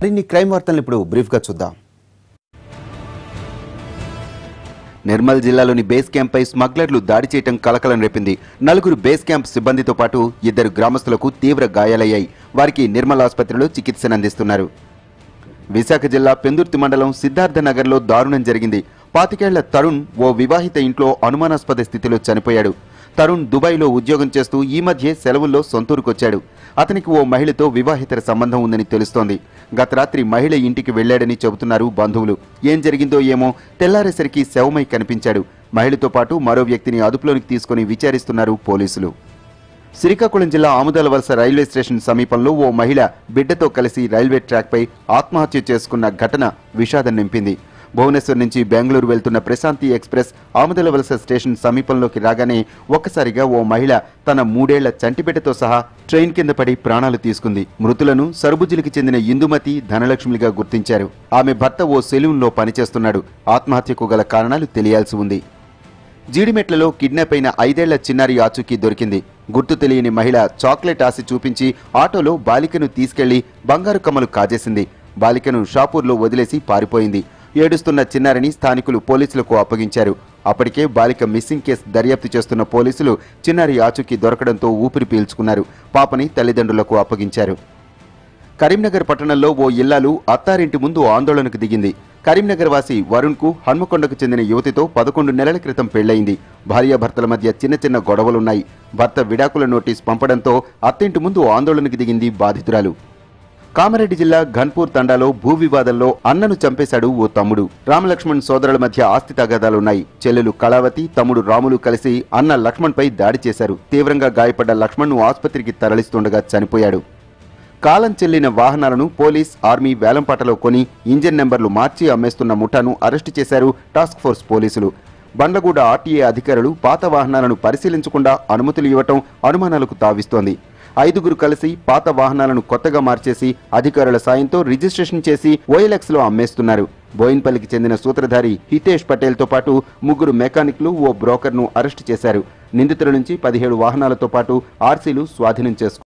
మరిన్ని క్రైమ్ వార్తలను ఇప్పుడు బ్రీఫ్గా చూద్దాం నిర్మల్ జిల్లాలోని బేస్ క్యాంప్పై స్మగ్లర్లు దాడి చేయటం కలకలం రేపింది నలుగురు బేస్ క్యాంప్ సిబ్బందితో పాటు ఇద్దరు గ్రామస్తులకు తీవ్ర గాయాలయ్యాయి వారికి నిర్మల్ ఆసుపత్రిలో చికిత్సనందిస్తున్నారు విశాఖ జిల్లా పెందుర్తి మండలం సిద్ధార్థ నగర్లో దారుణం జరిగింది పాతికేళ్ల తరుణ్ ఓ వివాహిత ఇంట్లో అనుమానాస్పద స్థితిలో చనిపోయాడు తరుణ్ దుబాయ్లో ఉద్యోగం చేస్తూ ఈ మధ్యే సెలవుల్లో సొంతూరుకొచ్చాడు అతనికి ఓ మహిళతో వివాహితర సంబంధం ఉందని తెలుస్తోంది గత రాత్రి మహిళ ఇంటికి వెళ్లాడని చెబుతున్నారు బంధువులు ఏం జరిగిందో ఏమో తెల్లారేసరికి శవమై కనిపించాడు మహిళతో పాటు మరో వ్యక్తిని అదుపులోనికి తీసుకుని విచారిస్తున్నారు పోలీసులు శ్రీకాకుళం జిల్లా ఆముదాల వలస రైల్వే స్టేషన్ సమీపంలో ఓ మహిళ బిడ్డతో కలిసి రైల్వే ట్రాక్పై ఆత్మహత్య చేసుకున్న ఘటన విషాదం నింపింది భువనేశ్వర్ నుంచి బెంగళూరు వెళ్తున్న ప్రశాంతి ఎక్స్ప్రెస్ ఆముదల వలస స్టేషన్ సమీపంలోకి రాగానే ఒక్కసారిగా ఓ మహిళ తన మూడేళ్ల చంటిబిడ్డతో సహా ట్రైన్ కింద పడి ప్రాణాలు తీసుకుంది మృతులను సరుబుజిలికి చెందిన ఇందుమతి ధనలక్ష్మిగా గుర్తించారు ఆమె భర్త ఓ సెలూన్లో పనిచేస్తున్నాడు ఆత్మహత్యకు గల కారణాలు తెలియాల్సి ఉంది జీడిమెట్లలో కిడ్నాప్ అయిన ఐదేళ్ల చిన్నారి ఆచూకీ దొరికింది గుర్తు తెలియని మహిళ చాక్లెట్ ఆశ చూపించి ఆటోలో బాలికను తీసుకెళ్లి బంగారు కమ్మలు కాజేసింది బాలికను షాపూర్లో వదిలేసి పారిపోయింది ఏడుస్తున్న చిన్నారిని స్థానికులు పోలీసులకు అప్పగించారు అప్పటికే బాలిక మిస్సింగ్ కేసు దర్యాప్తు చేస్తున్న పోలీసులు చిన్నారి ఆచూకీ దొరకడంతో ఊపిరి పీల్చుకున్నారు పాపని తల్లిదండ్రులకు అప్పగించారు కరీంనగర్ పట్టణంలో ఓ ఇల్లాలు అత్తారింటి ముందు ఆందోళనకు దిగింది కరీంనగర్ వాసి వరుణ్ కు హన్మకొండకు చెందిన యువతితో పదకొండు నెలల క్రితం పెళ్లయింది భార్యాభర్తల మధ్య చిన్న చిన్న గొడవలున్నాయి భర్త విడాకుల నోటీస్ పంపడంతో అత్తింటి ముందు ఆందోళనకు దిగింది బాధితురాలు కామారెడ్డి జిల్లా ఘన్పూర్ తండాలో భూ వివాదంలో అన్నను చంపేశాడు ఓ తమ్ముడు రామలక్ష్మణ్ సోదరుల మధ్య ఆస్తి తగాదాలున్నాయి చెల్లెలు కళావతి తమ్ముడు రాములు కలిసి అన్న లక్ష్మణ్పై దాడి చేశారు తీవ్రంగా గాయపడ్డ లక్ష్మణ్ను ఆసుపత్రికి తరలిస్తుండగా చనిపోయాడు కాలం చెల్లిన వాహనాలను పోలీస్ ఆర్మీ వేలంపాటలో కొని ఇంజిన్ నెంబర్లు మార్చి అమ్మేస్తున్న ముఠాను అరెస్టు చేశారు టాస్క్ ఫోర్స్ పోలీసులు బండ్లగూడ ఆర్టీఏ అధికారులు పాత వాహనాలను పరిశీలించకుండా అనుమతులు ఇవ్వటం అనుమానాలకు తావిస్తోంది ఐదుగురు కలిసి పాత వాహనాలను కొత్తగా మార్చేసి అధికారుల సాయంతో రిజిస్ట్రేషన్ చేసి ఓఎల్ఎక్స్ లో అమ్మేస్తున్నారు బోయిన్పల్లికి చెందిన సూత్రధారి హితేష్ పటేల్ తో పాటు ముగ్గురు మెకానిక్లు ఓ బ్రోకర్ను అరెస్టు చేశారు నిందితుల నుంచి పదిహేడు వాహనాలతో పాటు ఆర్సీలు స్వాధీనం చేసుకున్నారు